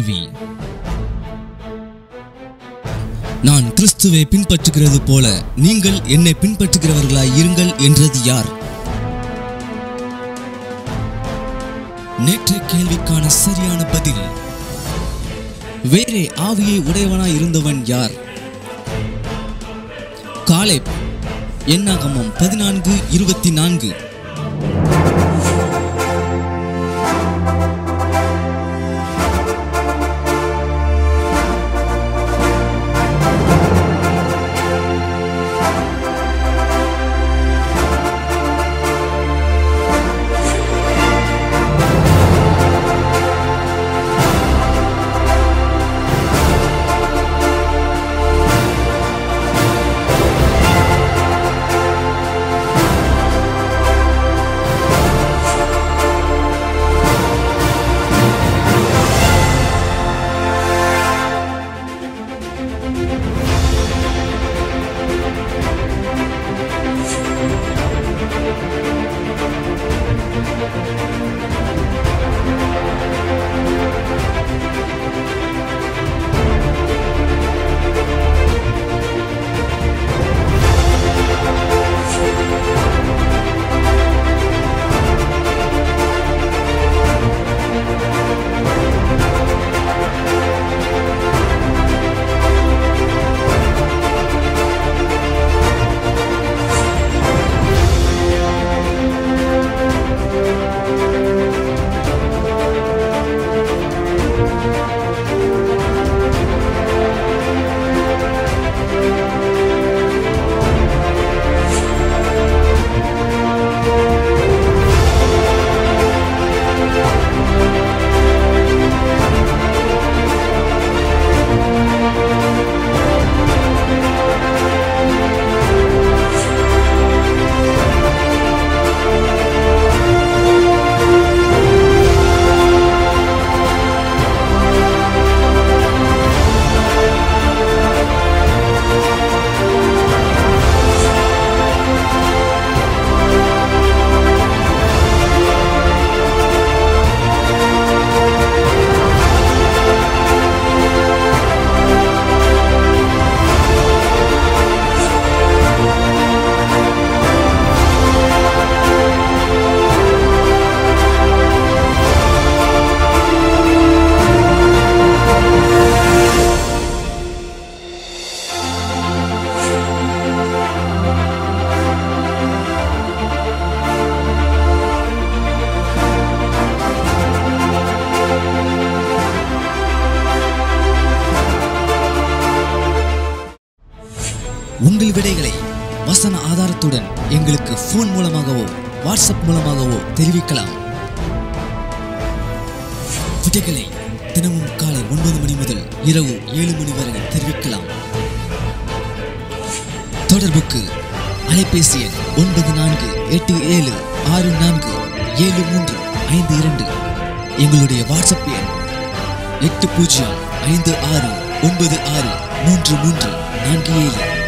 கேள்வி நான் கிறிஸ்துவை பின்பற்றுகிறது போல நீங்கள் என்னை பின்பற்றுகிறவர்களாய் இருங்கள் என்றது யார் நேற்றைய கேள்விக்கான சரியான பதில் வேறே ஆவியை உடையவனாய் இருந்தவன் யார் காலேப் எண்ணாகமம் பதினான்கு இருபத்தி நான்கு உங்கள் விடைகளை வசன ஆதாரத்துடன் எங்களுக்கு ஃபோன் மூலமாகவோ வாட்ஸ்அப் மூலமாகவோ தெரிவிக்கலாம் விடைகளை தினமும் காலை ஒன்பது மணி முதல் இரவு ஏழு மணி வரை தெரிவிக்கலாம் தொடர்புக்கு அலைபேசி எண் ஒன்பது நான்கு எட்டு ஏழு ஆறு நான்கு ஏழு மூன்று ஐந்து இரண்டு எங்களுடைய வாட்ஸ்அப் எண் எட்டு பூஜ்ஜியம் ஐந்து ஆறு ஒன்பது ஆறு மூன்று மூன்று நான்கு ஏழு